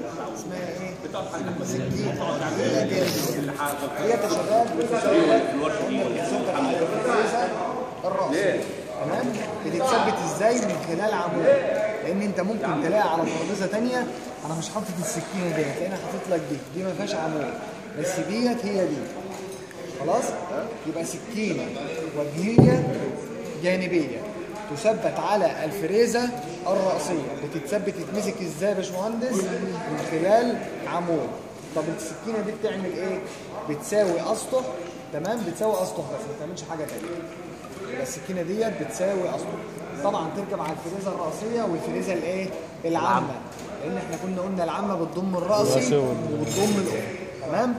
اسمها ايه؟ سكينه هي جانبيه هي كشباب بتثبت على الفريزه الرأسية تمام بتتثبت ازاي من خلال عمود لان انت ممكن تلاقي على ترابيزه ثانيه انا مش حاطط السكينه ديت انا حاطط لك دي دي ما فيهاش عمود بس ديت هي دي خلاص يبقى سكينه وجهيه جانبيه تثبت على الفريزه الرأسيه بتتثبت تتمسك ازاي يا باشمهندس من خلال عمود طب السكينه دي بتعمل ايه بتساوي اسطح تمام بتساوي اسطح بس ما بتعملش حاجه ثانيه يبقى السكينه ديت بتساوي اسطح طبعا تركب على الفريزه الرأسيه والفريزه الايه العامه لان احنا كنا قلنا العامه بتضم الرأسي الرأسي وال- وبتضم الأم تمام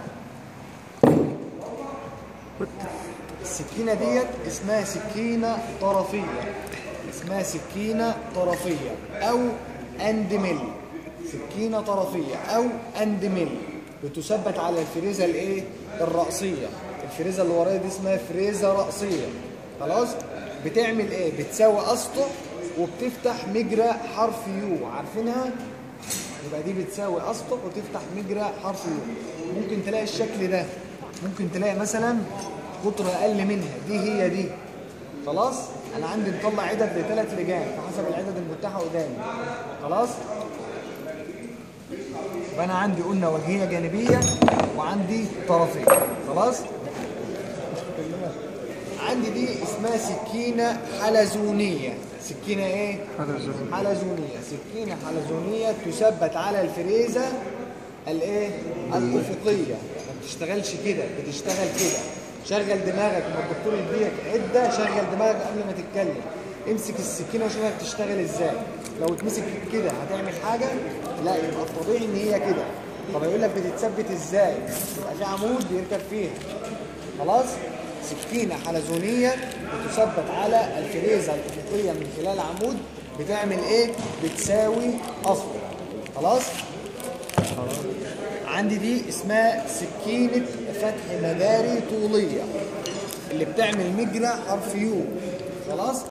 السكينة ديت اسمها سكينة طرفية اسمها سكينة طرفية أو أندمل سكينة طرفية أو أندمل بتثبت على الفريزة الإيه؟ الرأسية الفريزة اللي ورايا دي اسمها فريزة رأسية خلاص؟ بتعمل إيه؟ بتساوي أسطح وبتفتح مجرى حرف يو عارفينها؟ يبقى دي بتساوي اسطح وتفتح مجرى حرف يو ممكن تلاقي الشكل ده ممكن تلاقي مثلا قطر اقل منها دي هي دي خلاص انا عندي مطلع عدد لثلاث لجان فحسب العدد المتاحه قدامي خلاص يبقى انا عندي قلنا وجهيه جانبيه وعندي طرفيه خلاص عندي دي اسمها سكينه حلزونيه سكينه ايه حلزونيه سكينه حلزونيه تثبت على الفريزه الايه الافقيه ما بتشتغلش كده بتشتغل كده شغل دماغك لما الدكتور يديك عده شغل دماغك قبل ما تتكلم امسك السكينه وشوفها بتشتغل ازاي لو اتمسك كده هتعمل حاجه لا يبقى الطبيعي ان هي كده طب يقول لك بتتثبت ازاي يبقى في عمود بيركب فيها خلاص سكينة حلزونية بتثبت على الفريزة الأفقية من خلال عمود بتعمل إيه؟ بتساوي أصل خلاص؟ عندي دي اسمها سكينة فتح مجاري طولية اللي بتعمل مجرى حرف يو خلاص؟